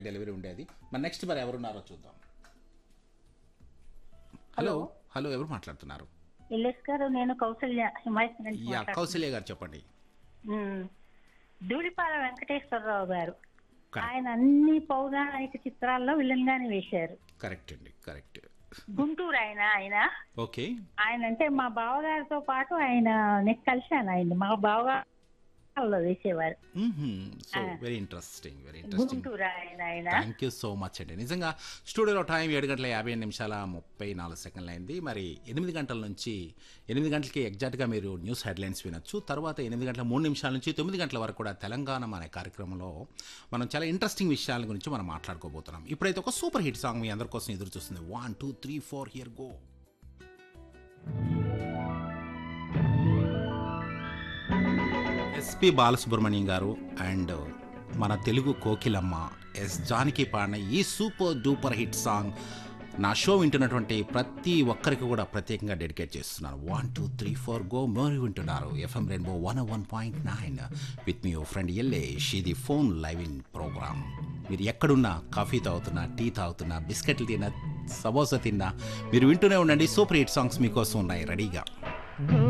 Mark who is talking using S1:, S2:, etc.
S1: Delivery ఉండేది మరి next మరి ఎవరున్నారో చూద్దాం హలో హలో ఎవరు మాట్లాడుతున్నారు
S2: ఎల్ఎస్ గారు నేను కౌసల్య హిమాయత్ నుంచి
S1: యా
S2: మాట్లాడుతున్నాను.
S1: కౌశల్య గారు చెప్పండి
S2: ఉమ్. ధూళిపాల వెంకటేశ్వరరావు గారు
S1: కరెక్ట్
S2: ఆయన అన్ని పౌరాణిక చిత్రాల్లో విలన్ గానే వేశారు
S1: కరెక్ట్ అండి కరెక్ట్
S2: గుంటూరు ఆయన ఆయన
S1: ఓకే
S2: ఆయన అంటే మా బావగారితో పాటు ఆయన నేను కలిశాను ఆయన మా బావగారు వేసేవారు
S1: so very interesting very interesting
S2: Guntur ఆయన ఆయన
S1: థ్యాంక్ యూ సో మచ్ అండి నిజంగా స్టూడియోలో టైం ఏడు గంటల యాభై ఎనిమిది నిమిషాల ముప్పై నాలుగు సెకండ్లు అయింది మరి ఎనిమిది గంటల నుంచి ఎనిమిది గంటలకి ఎగ్జాక్ట్గా మీరు న్యూస్ హెడ్లైన్స్ వినొచ్చు తర్వాత ఎనిమిది గంటల మూడు నిమిషాల నుంచి తొమ్మిది గంటల వరకు కూడా తెలంగాణ అనే కార్యక్రమంలో మనం చాలా ఇంట్రెస్టింగ్ విషయాల గురించి మనం మాట్లాడుకోబోతున్నాం ఇప్పుడైతే ఒక సూపర్ హిట్ సాంగ్ మీ అందరి కోసం ఎదురు చూస్తుంది one two three four here go SP Balasubrahmanyam garu and మన తెలుగు కోకిలమ్మ ఎస్ జానకి పాడిన ఈ సూపర్ డూపర్ హిట్ సాంగ్ నా షో వింటున్నటువంటి ప్రతి ఒక్కరికి కూడా ప్రత్యేకంగా డెడికేట్ చేస్తున్నాను one two three four go మోరి వింటున్నారు FM rainbow one one point nine with మీ ఫ్రెండ్ ఎల్లేష్ ఇది ఫోన్ లైవ్ ఇన్ ప్రోగ్రామ్ మీరు ఎక్కడున్నా కాఫీ తాగుతున్నా టీ తాగుతున్నా బిస్కెట్లు తిన్నా సమోసా తిన్నా మీరు వింటూనే ఉండండి సూపర్ హిట్ సాంగ్స్ మీకోసం ఉన్నాయి రెడీగా